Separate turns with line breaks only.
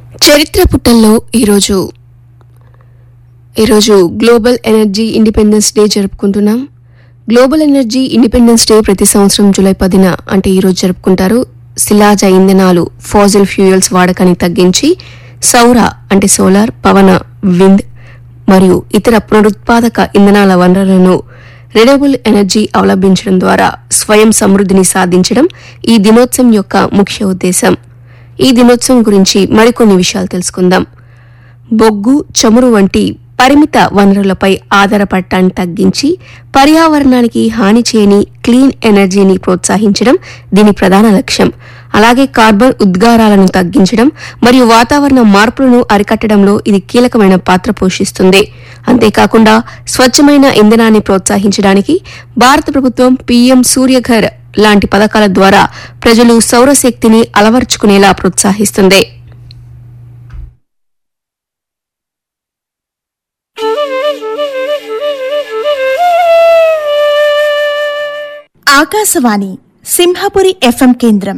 చరిత్ర పుటల్లో ఈరోజు ఈరోజు గ్లోబల్ ఎనర్జీ ఇండిపెండెన్స్ డే జరుపుకుంటున్నాం గ్లోబల్ ఎనర్జీ ఇండిపెండెన్స్ డే ప్రతి సంవత్సరం జూలై పదిన అంటే ఈరోజు జరుపుకుంటారు శిలాజ ఇంధనాలు ఫాజిల్ ఫ్యూయల్స్ వాడకాన్ని తగ్గించి సౌర అంటే సోలార్ పవన విండ్ మరియు ఇతర పునరుత్పాదక ఇంధనాల వనరులను రెన్యూబుల్ ఎనర్జీ అవలంబించడం ద్వారా స్వయం సమృద్ధిని సాధించడం ఈ దినోత్సవం యొక్క ముఖ్య ఉద్దేశం ఈ దినోత్సవం గురించి మరికొన్ని విషయాలు తెలుసుకుందాం బొగ్గు చమురు వంటి పరిమిత వనరులపై ఆధారపడటాన్ని తగ్గించి పర్యావరణానికి హాని చేయని క్లీన్ ఎనర్జీని ప్రోత్సహించడం దీని ప్రధాన లక్ష్యం అలాగే కార్బన్ ఉద్గారాలను తగ్గించడం మరియు వాతావరణ మార్పులను అరికట్టడంలో ఇది కీలకమైన పాత్ర పోషిస్తుంది అంతేకాకుండా స్వచ్ఛమైన ఇంధనాన్ని ప్రోత్సహించడానికి భారత ప్రభుత్వం పీఎం సూర్యఘర్ లాంటి పథకాల ద్వారా ప్రజలు సౌరశక్తిని అలవర్చుకునేలా ప్రోత్సహిస్తుంది
ఆకాశవాణి సింహపురి ఎఫ్ఎం కేంద్రం